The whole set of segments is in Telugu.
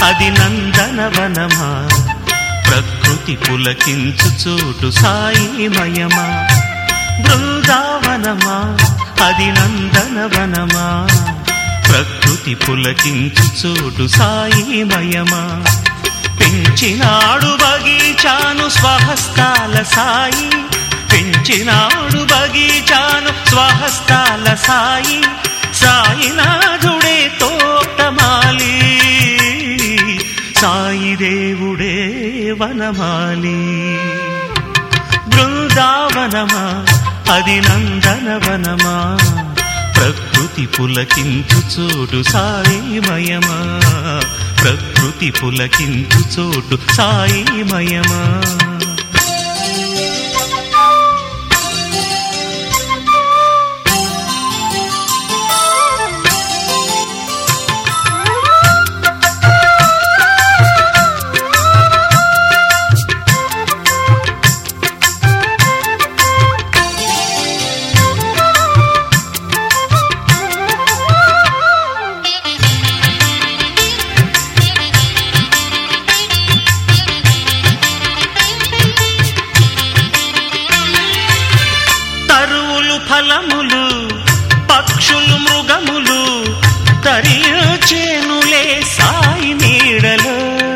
అది నందనవనమా ప్రకృతి పులకించు చోటు సాయిమయమా బృందావనమా అది నందనవనమా ప్రకృతి పులకించు చోటు సాయిమయమా పెంచినాడు బగీచాను స్వహస్తాల సాయి పెంచినాడు బగీచాను స్వహస్తాల సాయి సాయినాథుడే తోటమాలి సాయి దేవుడే వనమాలి బృందావనమా అది నందనవనమా ప్రకృతి పులకించు చోటు సాయిమయమా ప్రకృతి పులకించు చోటు సాయిమయమా తరువులు ఫలములు పక్షులు మృగములు తరిచేనులే సాయి నీడలో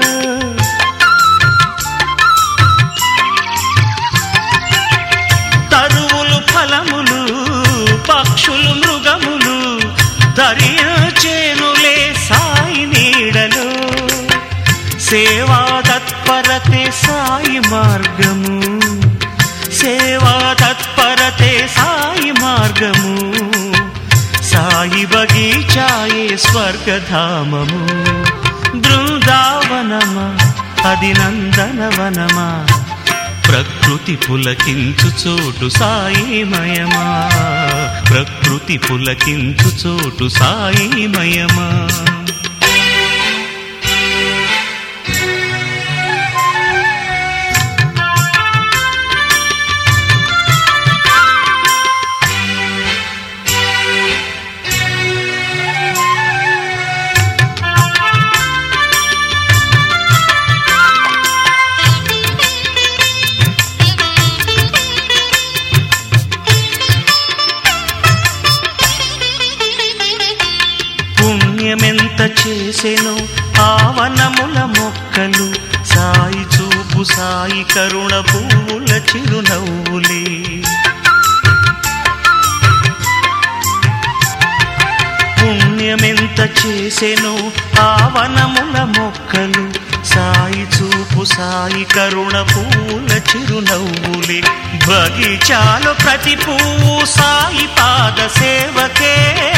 తరువులు ఫలములు పక్షులు మృగములు తరిచేనులే సాయి నీడలో సేవా తత్పరతే సాయి మార్గము సేవా తత్పరతే సాయి మార్గము సాయి బగీచాయే స్వర్గధామము బృందావనమా అది నందనవనమా ప్రకృతి పులకించు చోటు సాయిమయమా ప్రకృతి పులకించు చోటు సాయిమయమా పుణ్యమెంత చేసెను ఆవనముల మొక్కలు సాయి చూపు సాయి కరుణ పువ్వుల చిరునవ్వులే పుణ్యమెంత చేసెను ఆవనముల మొక్కలు సాయి చూపు సాయి కరుణ పువ్వుల చిరునవ్వులే బగీచాలు ప్రతి పువ్వు సాయి పాద సేవకే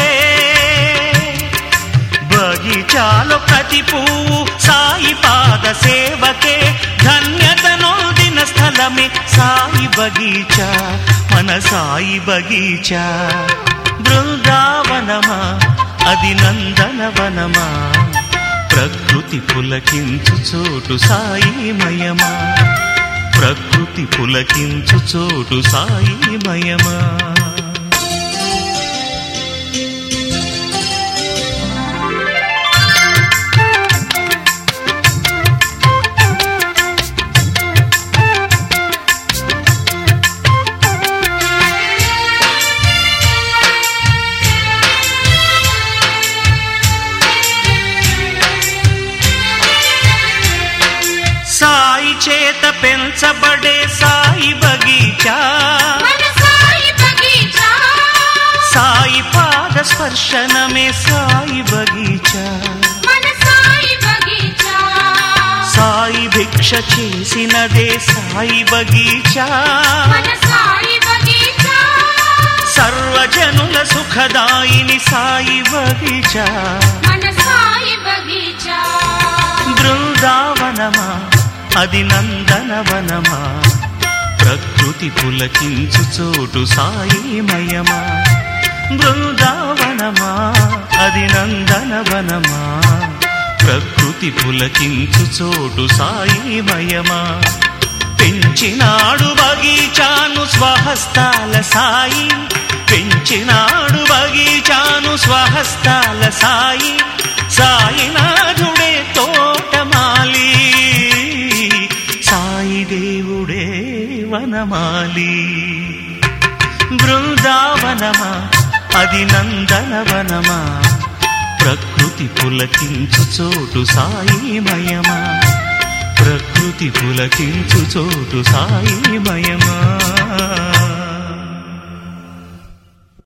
బగీచాలో ప్రతి పువ్వు సాయి పాద సేవకే ధన్యత నొందిన స్థలమే సాయి బగీచా మన సాయి బగీచా బృందావనమా అది నందనవనమా ప్రకృతి పులకించు చోటు సాయిమయమా ప్రకృతి పులకించు చోటు సాయిమయమా సాయి చేత పెంచబడే సాయి బగీచా మన సాయి బగీచా సాయి పాద స్పర్శనమే సాయి బగీచా మన సాయి బగీచా సాయి భిక్ష చేసినదే సాయి బగీచా మన సాయి బగీచా సర్వజనుల సుఖదాయిని సాయి బగీచా మన సాయి బగీచా బృందావనమా అది నందనవనమా ప్రకృతి పులకించు చోటు సాయిమయమా బృందావనమా అది నందనవనమా ప్రకృతి పులకించు చోటు సాయిమయమా పెంచినాడు బగీచాను స్వహస్తాల సాయి పెంచినాడు బగీచాను స్వహస్తాల సాయి సాయినాథుడే తోట వనమాలి బృందావనమా అది నందనవనమా ప్రకృతి పులకించు చోటు సాయిమయమా ప్రకృతి పులకించు చోటు సాయిమయమా